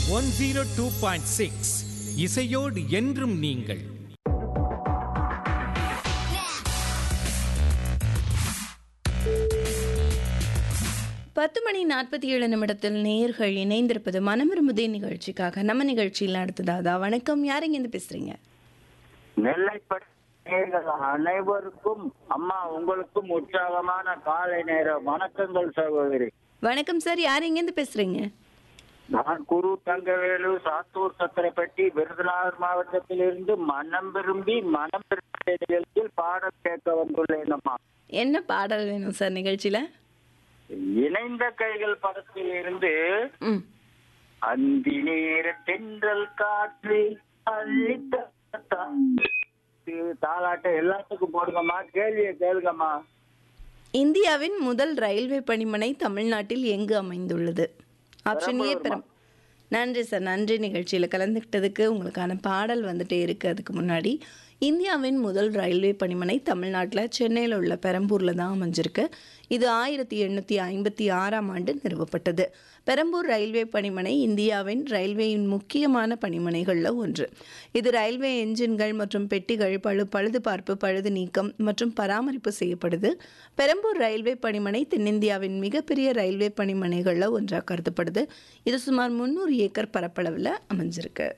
one zero two point six இசையோடு என்றும் நீங்கள் பத்து மணி நாற்பத்தி ஏழு நிமிடத்தில் நேர்கள் இணைந்திருப்பது மனமிரும்புதே நிகழ்ச்சிக்காக நம்ம நிகழ்ச்சியில் அடுத்ததாதா வணக்கம் யாருங்க இருந்து பேசுறீங்க நெல்லைப்பட்ட நேயர்கள் அனைவருக்கும் அம்மா உங்களுக்கும் உற்சாகமான காலை நேர வணக்கங்கள் சகோதரி வணக்கம் சார் யார் இருந்து பேசுறீங்க நான் குரு தங்கவேலு சாத்தூர் சத்திரப்பட்டி விருதுநகர் மாவட்டத்திலிருந்து மனம் விரும்பி மனம் விரும்பிய நிகழ்ச்சியில் பாடல் கேட்க வந்துள்ளேன் அம்மா என்ன பாடல் வேணும் சார் நிகழ்ச்சியில இணைந்த கைகள் படத்தில் இருந்து ம் அந்தி நேர தென்றல் காற்று அள்ளித் தா- தாலாட்டு எல்லாத்துக்கும் போடுங்கம்மா கேள்வியை கேளுங்கம்மா இந்தியாவின் முதல் ரயில்வே பணிமனை தமிழ்நாட்டில் எங்கு அமைந்துள்ளது ஆப்ஷன் ஏ பெரும் நன்றி சார் நன்றி நிகழ்ச்சியில் கலந்துக்கிட்டதுக்கு உங்களுக்கான பாடல் வந்துட்டே இருக்கு அதுக்கு முன்னாடி இந்தியாவின் முதல் ரயில்வே பணிமனை தமிழ்நாட்டில் சென்னையில் உள்ள பெரம்பூரில் தான் அமைஞ்சிருக்கு இது ஆயிரத்தி எண்ணூற்றி ஐம்பத்தி ஆறாம் ஆண்டு நிறுவப்பட்டது பெரம்பூர் ரயில்வே பணிமனை இந்தியாவின் ரயில்வேயின் முக்கியமான பணிமனைகளில் ஒன்று இது ரயில்வே என்ஜின்கள் மற்றும் பெட்டிகள் பழு பழுதுபார்ப்பு பழுது நீக்கம் மற்றும் பராமரிப்பு செய்யப்படுது பெரம்பூர் ரயில்வே பணிமனை தென்னிந்தியாவின் மிகப்பெரிய ரயில்வே பணிமனைகளில் ஒன்றாக கருதப்படுது இது சுமார் முந்நூறு ஏக்கர் பரப்பளவில் அமைஞ்சிருக்கு